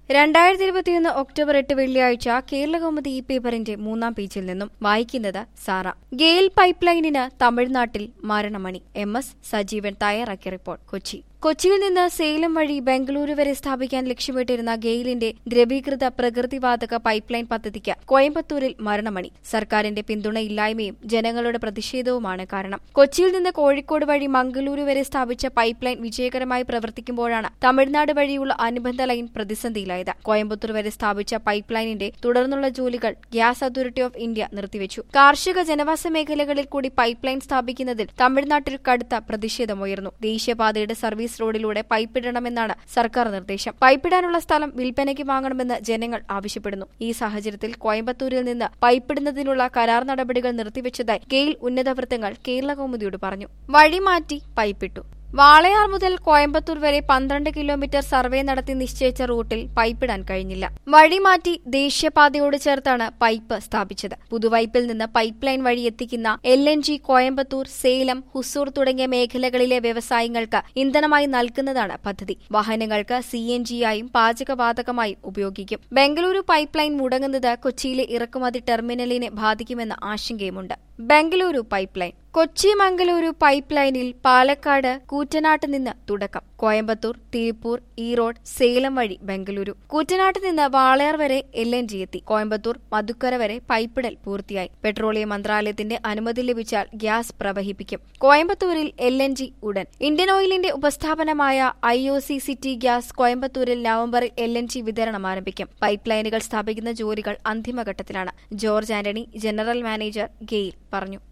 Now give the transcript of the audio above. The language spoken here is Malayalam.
രണ്ടായിരത്തി ഇരുപത്തിയൊന്ന് ഒക്ടോബർ എട്ട് വെള്ളിയാഴ്ച കേരളകൗമുദി ഈ പേപ്പറിന്റെ മൂന്നാം പേജിൽ നിന്നും വായിക്കുന്നത് സാറ ഗെയിൽ പൈപ്പ് ലൈനിന് തമിഴ്നാട്ടിൽ മരണമണി എം എസ് സജീവൻ തയ്യാറാക്കിയ റിപ്പോർട്ട് കൊച്ചി കൊച്ചിയിൽ നിന്ന് സേലം വഴി ബംഗളൂരു വരെ സ്ഥാപിക്കാൻ ലക്ഷ്യമിട്ടിരുന്ന ഗെയിലിന്റെ ദ്രവീകൃത പ്രകൃതിവാതക പൈപ്പ് ലൈൻ പദ്ധതിക്ക് കോയമ്പത്തൂരിൽ മരണമണി സർക്കാരിന്റെ പിന്തുണയില്ലായ്മയും ജനങ്ങളുടെ പ്രതിഷേധവുമാണ് കാരണം കൊച്ചിയിൽ നിന്ന് കോഴിക്കോട് വഴി മംഗളൂരു വരെ സ്ഥാപിച്ച പൈപ്പ് ലൈൻ വിജയകരമായി പ്രവർത്തിക്കുമ്പോഴാണ് തമിഴ്നാട് വഴിയുള്ള അനുബന്ധ ലൈൻ പ്രതിസന്ധിയിലായത് കോയമ്പത്തൂർ വരെ സ്ഥാപിച്ച പൈപ്പ് ലൈനിന്റെ തുടർന്നുള്ള ജോലികൾ ഗ്യാസ് അതോറിറ്റി ഓഫ് ഇന്ത്യ നിർത്തിവച്ചു കാർഷിക ജനവാസ മേഖലകളിൽ കൂടി പൈപ്പ് ലൈൻ സ്ഥാപിക്കുന്നതിൽ തമിഴ്നാട്ടിൽ കടുത്ത പ്രതിഷേധമുയർന്നു ദേശീയപാതയുടെ സർവീസ് റോഡിലൂടെ പൈപ്പിടണമെന്നാണ് സർക്കാർ നിർദ്ദേശം പൈപ്പിടാനുള്ള സ്ഥലം വിൽപ്പനയ്ക്ക് വാങ്ങണമെന്ന് ജനങ്ങൾ ആവശ്യപ്പെടുന്നു ഈ സാഹചര്യത്തിൽ കോയമ്പത്തൂരിൽ നിന്ന് പൈപ്പിടുന്നതിനുള്ള കരാർ നടപടികൾ നിർത്തിവച്ചതായി ഗെയിൽ ഉന്നതവൃത്തങ്ങൾ കേരള കൗമുദിയോട് പറഞ്ഞു വഴിമാറ്റി പൈപ്പിട്ടു വാളയാർ മുതൽ കോയമ്പത്തൂർ വരെ പന്ത്രണ്ട് കിലോമീറ്റർ സർവേ നടത്തി നിശ്ചയിച്ച റൂട്ടിൽ പൈപ്പിടാൻ കഴിഞ്ഞില്ല വഴിമാറ്റി ദേശീയപാതയോട് ചേർത്താണ് പൈപ്പ് സ്ഥാപിച്ചത് പുതുവൈപ്പിൽ നിന്ന് പൈപ്പ് ലൈൻ വഴി എത്തിക്കുന്ന L N G Coimbatore Salem Hosur തുടങ്ങിയ മേഖലകളിലെ വ്യവസായങ്ങൾക്ക് ഇന്ധനമായി നൽകുന്നതാണ് പദ്ധതി വാഹനങ്ങൾക്ക് സി എൻ ജിയായും പാചകവാതകമായും ഉപയോഗിക്കും ബംഗളൂരു പൈപ്പ് ലൈൻ മുടങ്ങുന്നത് കൊച്ചിയിലെ ഇറക്കുമതി ടെർമിനലിനെ ബാധിക്കുമെന്ന ആശങ്കയുമുണ്ട് Bengaluru pipe line Kochi Mangaluru pipe ലൈനിൽ പാലക്കാട് കൂറ്റനാട്ട് നിന്ന് തുടക്കം കോയമ്പത്തൂർ തിരുപ്പൂർ ഈറോഡ് സേലം വഴി ബംഗളൂരു കൂറ്റനാട്ട് നിന്ന് വാളയാർ വരെ എൽ എൻ ജി എത്തി കോയമ്പത്തൂർ മധുക്കര വരെ പൈപ്പിടൽ പൂർത്തിയായി പെട്രോളിയം മന്ത്രാലയത്തിന്റെ അനുമതി ലഭിച്ചാൽ ഗ്യാസ് പ്രവഹിപ്പിക്കും കോയമ്പത്തൂരിൽ എൽ എൻ ജി ഉടൻ ഇന്ത്യൻ ഓയിലിന്റെ ഉപസ്ഥാപനമായ I O C city gas കോയമ്പത്തൂരിൽ നവംബറിൽ എൽ എൻ ജി വിതരണം ആരംഭിക്കും പൈപ്പ് ലൈനുകൾ സ്ഥാപിക്കുന്ന ജോലികൾ അന്തിമഘട്ടത്തിലാണ് George Antony general manager GAIL പറഞ്ഞു